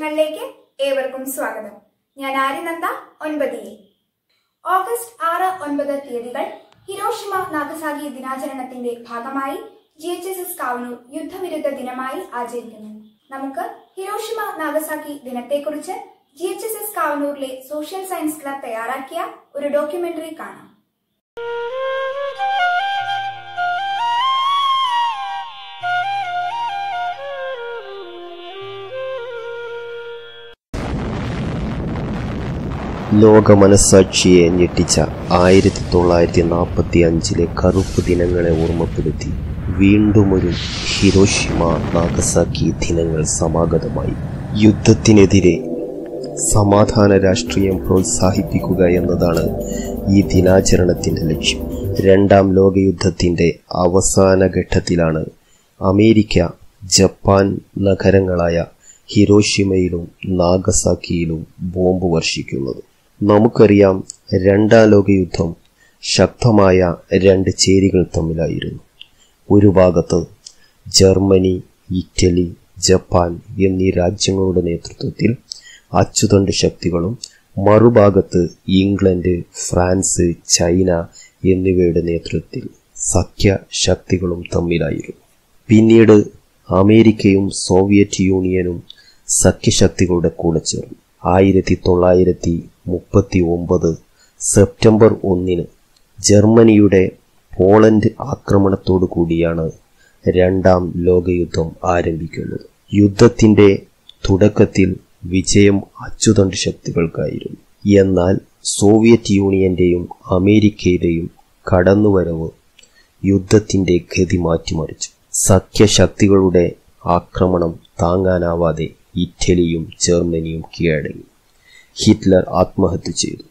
വിശേഷങ്ങളിലേക്ക് ഏവർക്കും സ്വാഗതം ഞാൻ ആര്യനന്ദ ഒൻപത് എ ഓഗസ്റ്റ് ആറ് ഒൻപത് തീയതികൾ ഹിരോഷിമ നാഗസാഗി ദിനാചരണത്തിന്റെ ഭാഗമായി G H S S Kavanoor യുദ്ധവിരുദ്ധ ദിനമായി ആചരിക്കുന്നു നമുക്ക് ഹിരോഷിമ നാഗസാക്കി ദിനത്തെക്കുറിച്ച് ജി എച്ച് എസ് എസ് കാവനൂരിലെ സോഷ്യൽ സയൻസ് ക്ലബ് തയ്യാറാക്കിയ ഒരു ഡോക്യുമെന്ററി കാണാം ലോക മനസ്സാക്ഷിയെ ഞെട്ടിച്ച ആയിരത്തി തൊള്ളായിരത്തി നാൽപ്പത്തി അഞ്ചിലെ കറുപ്പ് ദിനങ്ങളെ ഓർമ്മപ്പെടുത്തി വീണ്ടുമൊരു ഹിരോഷിമ നാഗസാക്കി ദിനങ്ങൾ സമാഗതമായി യുദ്ധത്തിനെതിരെ സമാധാന രാഷ്ട്രീയം പ്രോത്സാഹിപ്പിക്കുക എന്നതാണ് ഈ ദിനാചരണത്തിന്റെ ലക്ഷ്യം രണ്ടാം ലോകയുദ്ധത്തിന്റെ അവസാന ഘട്ടത്തിലാണ് അമേരിക്ക ജപ്പാൻ നഗരങ്ങളായ ഹിരോഷിമയിലും നാഗസാക്കിയിലും ബോംബ് വർഷിക്കുന്നത് നമുക്കറിയാം രണ്ടാം ലോകയുദ്ധം ശക്തമായ രണ്ട് ചേരികൾ തമ്മിലായിരുന്നു ഒരു ഭാഗത്ത് ജർമ്മനി ഇറ്റലി ജപ്പാൻ എന്നീ രാജ്യങ്ങളുടെ നേതൃത്വത്തിൽ അച്ചുതണ്ട് ശക്തികളും മറുഭാഗത്ത് ഇംഗ്ലണ്ട് ഫ്രാൻസ് ചൈന എന്നിവയുടെ നേതൃത്വത്തിൽ സഖ്യ ശക്തികളും തമ്മിലായിരുന്നു പിന്നീട് അമേരിക്കയും സോവിയറ്റ് യൂണിയനും സഖ്യശക്തികളുടെ കൂടെ ചേർന്നു ആയിരത്തി തൊള്ളായിരത്തി മുപ്പത്തി ഒമ്പത് സെപ്റ്റംബർ ഒന്നിന് ജർമ്മനിയുടെ പോളണ്ട് ആക്രമണത്തോടു കൂടിയാണ് രണ്ടാം ലോകയുദ്ധം ആരംഭിക്കുന്നത് യുദ്ധത്തിന്റെ തുടക്കത്തിൽ വിജയം അച്ചുതണ്ട് ശക്തികൾക്കായിരുന്നു എന്നാൽ സോവിയറ്റ് യൂണിയന്റെയും അമേരിക്കയുടെയും കടന്നുവരവ് യുദ്ധത്തിന്റെ ഗതി മാറ്റിമറിച്ചു സഖ്യശക്തികളുടെ ആക്രമണം താങ്ങാനാവാതെ ഇറ്റലിയും ജർമ്മനിയും കീഴടങ്ങി ഹിറ്റ്ലർ ആത്മഹത്യ ചെയ്തു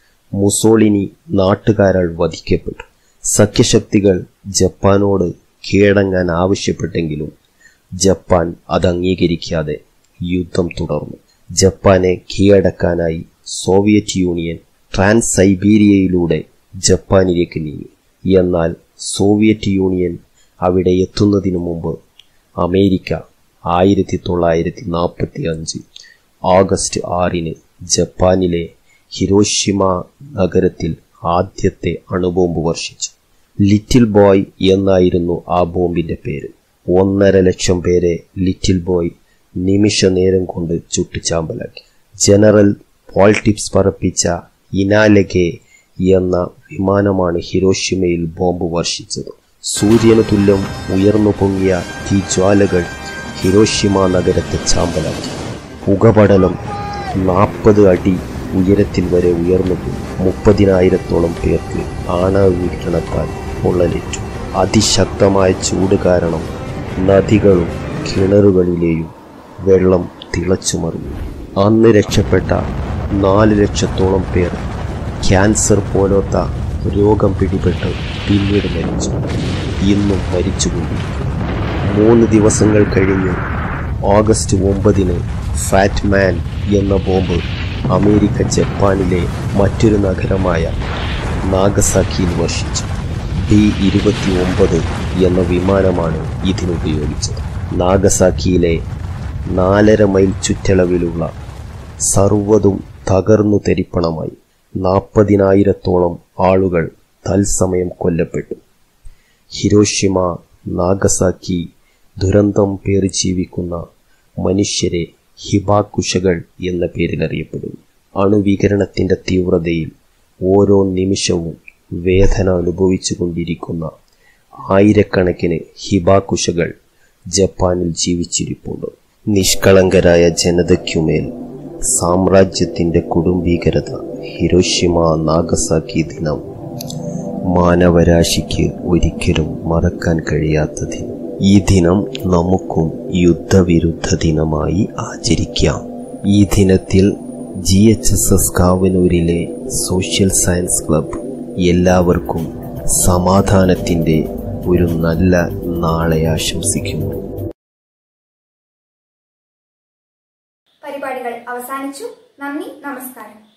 മുസോളിനി നാട്ടുകാരാൽ വധിക്കപ്പെട്ടു സഖ്യശക്തികൾ ജപ്പാനോട് കീഴടങ്ങാൻ ആവശ്യപ്പെട്ടെങ്കിലും ജപ്പാൻ അത് അംഗീകരിക്കാതെ യുദ്ധം തുടർന്നു ജപ്പാനെ കീഴടക്കാനായി സോവിയറ്റ് യൂണിയൻ ട്രാൻസ് സൈബീരിയയിലൂടെ ജപ്പാനിലേക്ക് നീങ്ങി എന്നാൽ സോവിയറ്റ് യൂണിയൻ അവിടെ എത്തുന്നതിനു മുമ്പ് അമേരിക്ക ആയിരത്തി തൊള്ളായിരത്തി നാൽപ്പത്തി അഞ്ച് ഓഗസ്റ്റ് ആറിന് ജപ്പാനിലെ ഹിരോഷിമ നഗരത്തിൽ ആദ്യത്തെ അണുബോംബ് വർഷിച്ചു ലിറ്റിൽ ബോയ് എന്നായിരുന്നു ആ ബോംബിന്റെ പേര് ഒന്നര ലക്ഷം പേരെ ലിറ്റിൽ ബോയ് നിമിഷ നേരം കൊണ്ട് ചുട്ടുചാമ്പലാക്കി ജനറൽ പോൾട്ടിപ്സ് പറപ്പിച്ച ഇനാലഗെ എന്ന വിമാനമാണ് ഹിരോഷിമയിൽ ബോംബ് വർഷിച്ചത് സൂര്യന് തുല്യം ഉയർന്നു പൊങ്ങിയ തീജ്വാലകൾ ഹിരോഷിമ നഗരത്തെ ചാമ്പലാക്കി പുകപടലം നാൽപ്പത് അടി ഉയരത്തിൽ വരെ ഉയർന്നുപോയി മുപ്പതിനായിരത്തോളം പേർക്ക് ആണവ വീക്ഷണത്താൽ പൊള്ളലേറ്റു അതിശക്തമായ ചൂട് കാരണം നദികളും കിണറുകളിലെയും വെള്ളം തിളച്ചുമറിഞ്ഞു അന്ന് രക്ഷപ്പെട്ട നാല് ലക്ഷത്തോളം പേർ ക്യാൻസർ പോലത്തെ രോഗം പിടിപെട്ട് പിന്നീട് മരിച്ചു ഇന്നും മരിച്ചുകൊണ്ടിരിക്കുന്നു മൂന്ന് ദിവസങ്ങൾ കഴിഞ്ഞ് ഓഗസ്റ്റ് ഒമ്പതിന് ഫാറ്റ് മാൻ എന്ന ബോംബ് അമേരിക്ക ജപ്പാനിലെ മറ്റൊരു നഗരമായ നാഗസാക്കിയിൽ വർഷിച്ചു ഡി ഇരുപത്തി ഒമ്പത് എന്ന വിമാനമാണ് ഇതിനുപയോഗിച്ചത് നാഗസാക്കിയിലെ നാലര മൈൽ ചുറ്റളവിലുള്ള സർവ്വതും തകർന്നു തെരിപ്പണമായി നാൽപ്പതിനായിരത്തോളം ആളുകൾ തത്സമയം കൊല്ലപ്പെട്ടു ഹിരോഷിമ നാഗസാക്കി ദുരന്തം പേറി ജീവിക്കുന്ന മനുഷ്യരെ ഹിബാക്കുശകൾ എന്ന പേരിൽ അറിയപ്പെടുന്നു അണുവികരണത്തിന്റെ തീവ്രതയിൽ ഓരോ നിമിഷവും വേദന അനുഭവിച്ചുകൊണ്ടിരിക്കുന്ന ആയിരക്കണക്കിന് ഹിബാക്കുശകൾ ജപ്പാനിൽ ജീവിച്ചിരിപ്പുണ്ട് നിഷ്കളങ്കരായ ജനതയ്ക്കുമേൽ സാമ്രാജ്യത്തിന്റെ കുടുംബീകരത ഹിരോഷിമ നാഗസാക്കി ദിനം മാനവരാശിക്ക് ഒരിക്കലും മറക്കാൻ കഴിയാത്ത ദിനം ഈ ദിനം നമുക്കും യുദ്ധവിരുദ്ധ ദിനമായി ആചരിക്കാം ഈ ദിനത്തിൽ ജി എച്ച് എസ് എസ് കാവനൂരിലെ സോഷ്യൽ സയൻസ് ക്ലബ് എല്ലാവർക്കും സമാധാനത്തിന്റെ ഒരു നല്ല നാളെ ആശംസിക്കുന്നു പരിപാടികൾ അവസാനിച്ചു നന്ദി നമസ്കാരം